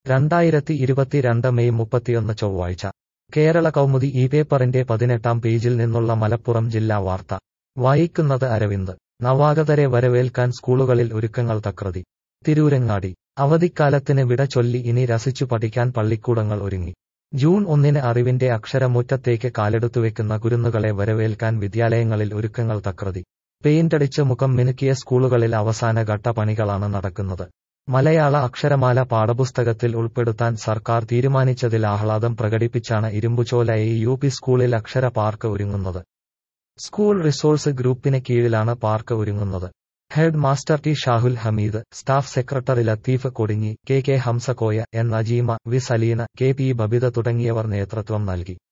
രണ്ടായിരത്തി ഇരുപത്തിരണ്ട് മെയ് മുപ്പത്തിയൊന്ന് ചൊവ്വാഴ്ച കേരള കൗമുദി ഈ പേപ്പറിന്റെ പതിനെട്ടാം പേജിൽ നിന്നുള്ള മലപ്പുറം ജില്ലാ വാർത്ത വായിക്കുന്നത് അരവിന്ദ് നവാഗതരെ വരവേൽക്കാൻ സ്കൂളുകളിൽ ഒരുക്കങ്ങൾ തകൃതി തിരൂരങ്ങാടി അവധിക്കാലത്തിന് വിട ചൊല്ലി ഇനി രസിച്ചു പഠിക്കാൻ പള്ളിക്കൂടങ്ങൾ ഒരുങ്ങി ജൂൺ ഒന്നിന് അറിവിന്റെ അക്ഷരമുറ്റത്തേക്ക് കാലെടുത്തുവെക്കുന്ന കുരുന്നുകളെ വരവേൽക്കാൻ വിദ്യാലയങ്ങളിൽ ഒരുക്കങ്ങൾ തകൃതി പെയിന്റടിച്ച് മുഖം മിനുക്കിയ സ്കൂളുകളിൽ അവസാനഘട്ട പണികളാണ് നടക്കുന്നത് മലയാള അക്ഷരമാല പാഠപുസ്തകത്തിൽ ഉൾപ്പെടുത്താൻ സർക്കാർ തീരുമാനിച്ചതിൽ ആഹ്ലാദം പ്രകടിപ്പിച്ചാണ് ഇരുമ്പുചോല എ യു പി സ്കൂളിൽ അക്ഷര പാർക്ക് ഒരുങ്ങുന്നത് സ്കൂൾ റിസോഴ്സ് ഗ്രൂപ്പിന് കീഴിലാണ് പാർക്ക് ഒരുങ്ങുന്നത് head master T Shahul Hameed staff secretary Latheef Kodinji K K Hamsakoya N Ajeema V Saleena K P Babitha തുടങ്ങിയവർ നേതൃത്വം നൽകി